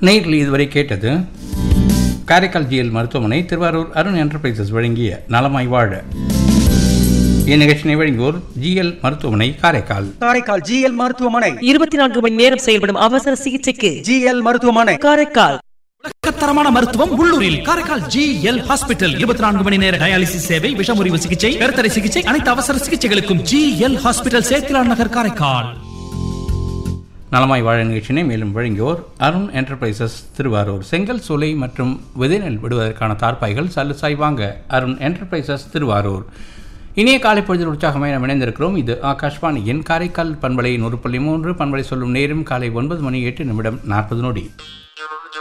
நேரில் இதுவரை கேட்டது காரைக்கால் ஜிஎல் மருத்துவமனை திருவாரூர் அருண் என்டர்பிரைசஸ் வழங்கிய நலமாய் வாழ இந்நிகழ்ச்சியை வழங்குவோர் ஜிஎல் மருத்துவமனை காரைக்கால் காரைக்கால் ஜிஎல் மருத்துவமனை இருபத்தி நான்கு மணி நேரம் செயல்படும் அவசர சிகிச்சைக்கு ஜிஎல் மருத்துவமனை காரைக்கால் உலகத்தரமான மருத்துவம் உள்ளூரில் காரைக்கால் ஜி எல் ஹாஸ்பிட்டல் இருபத்தி நான்கு மணி நேர டயாலிசிஸ் சேவை விஷமுறிவு சிகிச்சை கருத்தடை சிகிச்சை அனைத்து அவசர சிகிச்சைகளுக்கும் G L hospital Sethilan Nagar Karaikal நலமாய் வாழ நிகழ்ச்சியினை மேலும் வழங்கியோர் அருண் என்டர்பிரைசஸ் திருவாரூர் செங்கல் சூளை மற்றும் விதைநெல் விடுவதற்கான தார்ப்பாய்கள் சல்லுசாய் வாங்க அருண் என்டர்பிரைசஸ் திருவாரூர் இனிய காலை பொழுதில் உற்சாகமாக நாம் இணைந்திருக்கிறோம் இது ஆகாஷ்வாணியின் காரைக்கால் பண்பலை நூறு புள்ளி மூன்று பண்பலை சொல்லும் நேரம் காலை ஒன்பது மணி எட்டு நிமிடம் நாற்பது நொடி